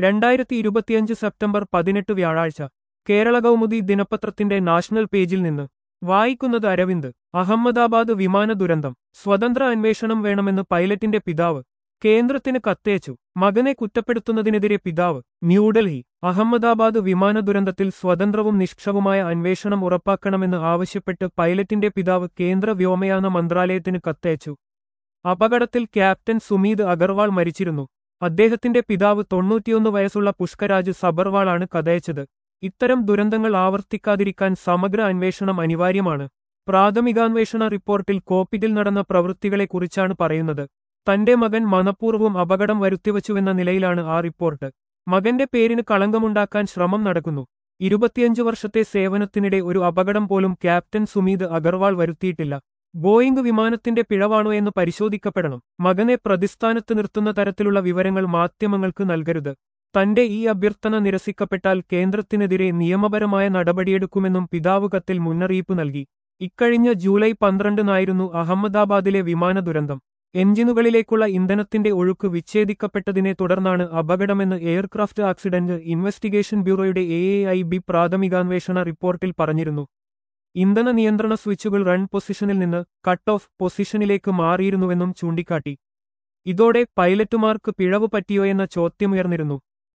രണ്ടായിരത്തി ഇരുപത്തിയഞ്ച് സെപ്റ്റംബർ പതിനെട്ട് വ്യാഴാഴ്ച കേരള കൗമുദി ദിനപത്രത്തിന്റെ നാഷണൽ പേജിൽ നിന്ന് വായിക്കുന്നത് അരവിന്ദ് അഹമ്മദാബാദ് വിമാന ദുരന്തം സ്വതന്ത്ര അന്വേഷണം വേണമെന്ന് പൈലറ്റിന്റെ പിതാവ് കേന്ദ്രത്തിന് കത്തയച്ചു മകനെ കുറ്റപ്പെടുത്തുന്നതിനെതിരെ പിതാവ് ന്യൂഡൽഹി അഹമ്മദാബാദ് വിമാന ദുരന്തത്തിൽ സ്വതന്ത്രവും നിഷ്പക്ഷവുമായ അന്വേഷണം ഉറപ്പാക്കണമെന്ന് ആവശ്യപ്പെട്ട് പൈലറ്റിന്റെ പിതാവ് കേന്ദ്ര വ്യോമയാന മന്ത്രാലയത്തിന് കത്തയച്ചു അപകടത്തിൽ ക്യാപ്റ്റൻ സുമീത് അഗർവാൾ മരിച്ചിരുന്നു അദ്ദേഹത്തിന്റെ പിതാവ് തൊണ്ണൂറ്റിയൊന്ന് വയസ്സുള്ള പുഷ്കരാജ് സബർവാളാണ് കഥയച്ചത് ഇത്തരം ദുരന്തങ്ങൾ ആവർത്തിക്കാതിരിക്കാൻ സമഗ്ര അന്വേഷണം അനിവാര്യമാണ് പ്രാഥമികാന്വേഷണ റിപ്പോർട്ടിൽ കോപ്പിറ്റിൽ നടന്ന പ്രവൃത്തികളെക്കുറിച്ചാണ് പറയുന്നത് തന്റെ മകൻ മനഃപൂർവ്വം അപകടം വരുത്തിവച്ചുവെന്ന നിലയിലാണ് ആ റിപ്പോർട്ട് മകന്റെ പേരിന് കളങ്കമുണ്ടാക്കാൻ ശ്രമം നടക്കുന്നു ഇരുപത്തിയഞ്ചു വർഷത്തെ സേവനത്തിനിടെ ഒരു അപകടം പോലും ക്യാപ്റ്റൻ സുമീത് അഗർവാൾ വരുത്തിയിട്ടില്ല ബോയിംഗ് വിമാനത്തിന്റെ പിഴവാണോ എന്ന് പരിശോധിക്കപ്പെടണം മകനെ പ്രതിസ്ഥാനത്ത് നിർത്തുന്ന തരത്തിലുള്ള വിവരങ്ങൾ മാധ്യമങ്ങൾക്ക് നൽകരുത് തന്റെ ഈ അഭ്യർത്ഥന നിരസിക്കപ്പെട്ടാൽ കേന്ദ്രത്തിനെതിരെ നിയമപരമായ നടപടിയെടുക്കുമെന്നും പിതാവ് കത്തിൽ മുന്നറിയിപ്പ് നൽകി ഇക്കഴിഞ്ഞ ജൂലൈ പന്ത്രണ്ടിനായിരുന്നു അഹമ്മദാബാദിലെ വിമാന ദുരന്തം എഞ്ചിനുകളിലേക്കുള്ള ഇന്ധനത്തിന്റെ ഒഴുക്ക് വിച്ഛേദിക്കപ്പെട്ടതിനെ തുടർന്നാണ് അപകടമെന്ന് എയർക്രാഫ്റ്റ് ആക്സിഡന്റ് ഇൻവെസ്റ്റിഗേഷൻ ബ്യൂറോയുടെ എ ഐ ബി പ്രാഥമികാന്വേഷണ റിപ്പോർട്ടിൽ പറഞ്ഞിരുന്നു ഇന്ധന നിയന്ത്രണ സ്വിച്ചുകൾ റൺ പൊസിഷനിൽ നിന്ന് കട്ട് ഓഫ് പൊസിഷനിലേക്ക് മാറിയിരുന്നുവെന്നും ചൂണ്ടിക്കാട്ടി ഇതോടെ പൈലറ്റുമാർക്ക് പിഴവ് പറ്റിയോയെന്ന ചോദ്യമുയർന്നിരുന്നു